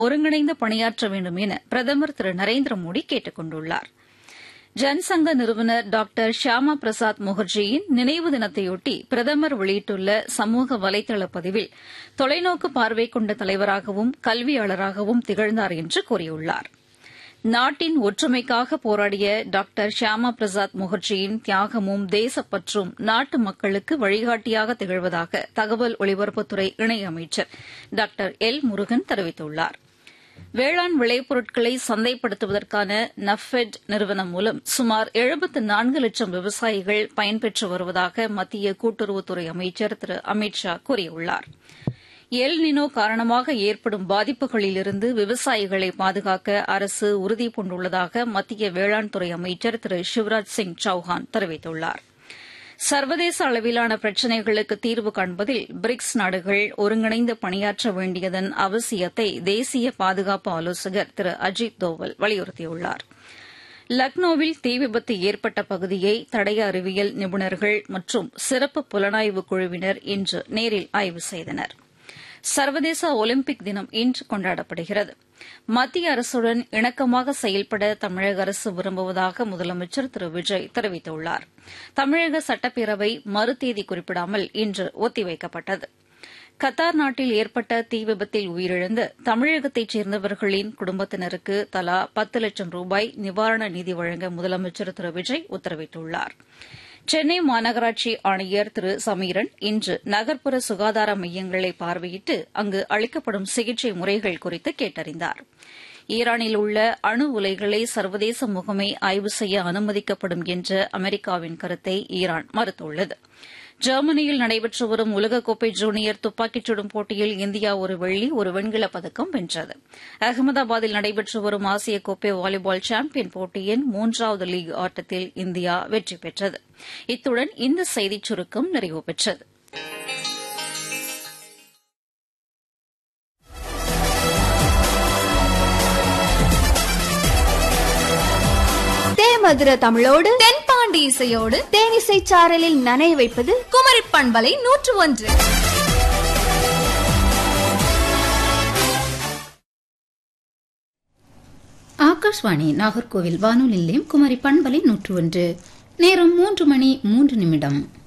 ஒருங்கிணைந்து பணியாற்ற வேண்டும் என பிரதமர் திரு நரேந்திர மோடி கேட்டுக் கொண்டுள்ளார் ஜன்சங்க நிறுவனர் டாக்டர் ஷியாமா பிரசாத் முகர்ஜியின் நினைவு தினத்தையொட்டி பிரதமர் வெளியிட்டுள்ள சமூக வலைதள பதிவில் தொலைநோக்கு பார்வை கொண்ட தலைவராகவும் கல்வியாளராகவும் திகழ்ந்தார் என்று கூறியுள்ளார் நாட்டின் ஒற்றுமைக்காக போராடிய டாக்டர் ஷியாமா பிரசாத் முகர்ஜியின் தியாகமும் தேசப்பற்றும் நாட்டு மக்களுக்கு வழிகாட்டியாக திகழ்வதாக தகவல் ஒலிபரப்புத்துறை இணையமைச்சர் டாக்டர் எல் முருகன் தெரிவித்துள்ளார் வேளாண் விளைபொருட்களை சந்தைப்படுத்துவதற்கான நஃபெட் நிறுவனம் மூலம் சுமார் எழுபத்து நான்கு லட்சம் விவசாயிகள் பயன்பெற்று வருவதாக மத்திய கூட்டுறவுத்துறை அமைச்சர் திரு அமித் ஷா கூறியுள்ளார் எல் நினோ காரணமாக ஏற்படும் பாதிப்புகளிலிருந்து விவசாயிகளை பாதுகாக்க அரசு உறுதிபூண்டுள்ளதாக மத்திய வேளாண் துறை அமைச்சர் திரு சிவராஜ் சிங் சௌஹான் தெரிவித்துள்ளார் சர்வதேச அளவிலான பிரச்சினைகளுக்கு தீர்வு காண்பதில் பிரிக்ஸ் நாடுகள் ஒருங்கிணைந்து பணியாற்ற வேண்டியதன் அவசியத்தை தேசிய பாதுகாப்பு ஆலோசகர் திரு அஜித் தோவல் வலியுறுத்தியுள்ளார் லக்னோவில் தீ விபத்து ஏற்பட்ட பகுதியை தடய அறிவியல் நிபுணர்கள் மற்றும் சிறப்பு புலனாய்வு குழுவினர் இன்று நேரில் ஆய்வு செய்தனர் சர்வதேச ஒலிம்பிக் தினம் இன்று கொண்டாடப்படுகிறது மத்திய அரசுடன் இணக்கமாக செயல்பட தமிழக அரசு விரும்புவதாக முதலமைச்சர் திரு விஜய் தெரிவித்துள்ளார் தமிழக சட்டப்பேரவை மறுதேதி குறிப்பிடாமல் இன்று ஒத்திவைக்கப்பட்டது கத்தார் நாட்டில் ஏற்பட்ட தீ விபத்தில் உயிரிழந்த தமிழகத்தைச் சேர்ந்தவர்களின் குடும்பத்தினருக்கு தலா பத்து லட்சம் ரூபாய் நிவாரண நிதி வழங்க முதலமைச்சர் திரு விஜய் உத்தரவிட்டுள்ளார் சென்னை மாநகராட்சி ஆணையர் திரு சமீரன் இன்று நகர்ப்புற சுகாதார மையங்களை பார்வையிட்டு அங்கு அளிக்கப்படும் சிகிச்சை முறைகள் குறித்து கேட்டறிந்தார் ஈரானில் உள்ள அணு உலைகளை சர்வதேச முகமை ஆய்வு செய்ய அனுமதிக்கப்படும் என்ற அமெரிக்காவின் கருத்தை ஈரான் மறுத்துள்ளது ஜெர்மனியில் நடைபெற்று வரும் உலகக்கோப்பை ஜூனியர் துப்பாக்கிச் சுடும் போட்டியில் இந்தியா ஒரு வெள்ளி ஒரு வெண்கலப் பதக்கம் வென்றது அகமதாபாத்தில் நடைபெற்று வரும் ஆசிய கோப்பை வாலிபால் சாம்பியன் போட்டியின் மூன்றாவது லீக் ஆட்டத்தில் இந்தியா வெற்றி பெற்றது இத்துடன் இந்த செய்திச் சுருக்கம் நிறைவு பெற்றது தேமதுர தமிழோடு தென்பாண்டி இசையோடு தேனிசை சாரலில் நனைய வைப்பது குமரி பண்பலை நூற்று ஒன்று ஆகாஷ்வாணி நாகர்கோவில் வானொலி நிலையம் குமரி பண்பலை நூற்று ஒன்று நேரம் மூன்று மணி மூன்று நிமிடம்